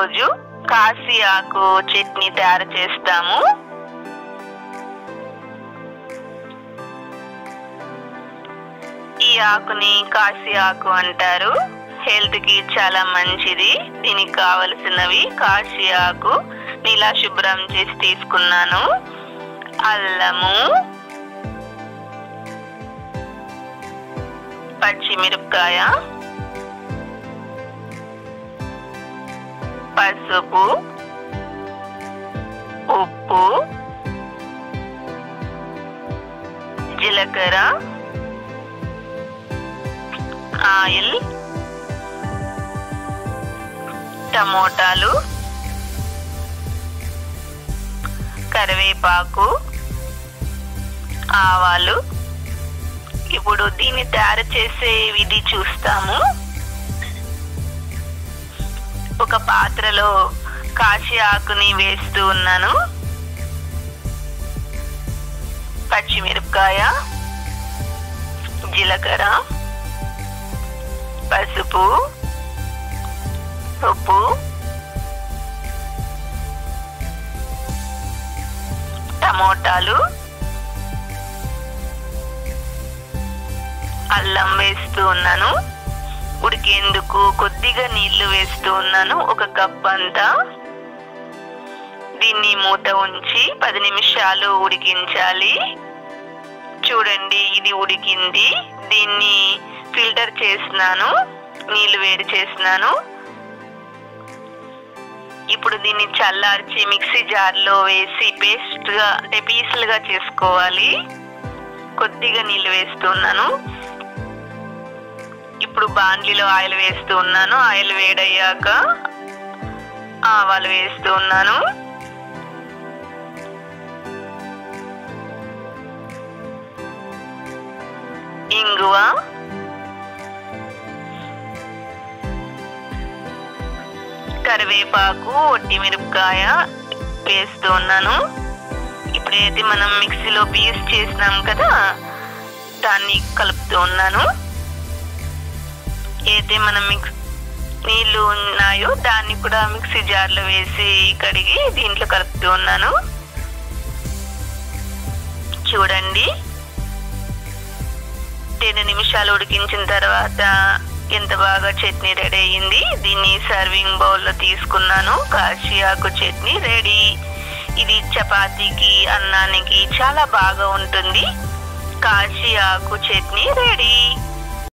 ఈరోజు కాశీ ఆకు చట్నీ తయారు చేస్తాము ఈ ఆకుని కాశీ ఆకు అంటారు హెల్త్ కి చాలా మంచిది దీనికి కావలసినవి కాశీ ఆకు నీలా శుభ్రం చేసి తీసుకున్నాను అల్లము పచ్చిమిరపకాయ పసుపు ఉప్పు జీలకర్ర ఆయిల్ టమోటాలు కరివేపాకు ఆవాలు ఇప్పుడు దీన్ని తయారు చేసే విధి చూస్తాము ఒక పాత్రలో కాశీ ఆకుని వేస్తూ ఉన్నాను పచ్చిమిరపకాయ జీలకర్ర పసుపు ఉప్పు టమోటాలు అల్లం వేస్తూ ఉన్నాను ఉడికేందుకు కొద్దిగా నీళ్లు వేస్తూ ఉన్నాను ఒక కప్ అంతా దీన్ని మూత ఉంచి పది నిమిషాలు ఉడికించాలి చూడండి ఇది ఉడికింది దీన్ని ఫిల్టర్ చేసినాను నీళ్లు వేడి చేసినాను ఇప్పుడు దీన్ని చల్లార్చి మిక్సీ జార్లో వేసి పేస్ట్ గా అంటే పీసులుగా చేసుకోవాలి కొద్దిగా నీళ్లు వేస్తున్నాను ఇప్పుడు బాండ్లీలో ఆయిల్ వేస్తూ ఉన్నాను ఆయిల్ వేడయ్యాక ఆవాలు వేస్తూ ఉన్నాను ఇంగువ కరివేపాకు ఒట్టి మిరపకాయ వేస్తూ ఉన్నాను ఇప్పుడైతే మనం మిక్సీలో పీస్ చేసినాం కదా దాన్ని కలుపుతూ ఉన్నాను అయితే మనం మిక్స్ నీళ్లు ఉన్నాయో దాన్ని కూడా మిక్సీ జార్లో వేసి కడిగి దీంట్లో కలుపుతూ ఉన్నాను చూడండి రెండు నిమిషాలు ఉడికించిన తర్వాత ఎంత బాగా చట్నీ రెడీ అయ్యింది దీన్ని సర్వింగ్ బౌల్లో తీసుకున్నాను కాశీ ఆకు చట్నీ రెడీ ఇది చపాతీకి అన్నానికి చాలా బాగా ఉంటుంది కాశీ ఆకు చట్నీ రెడీ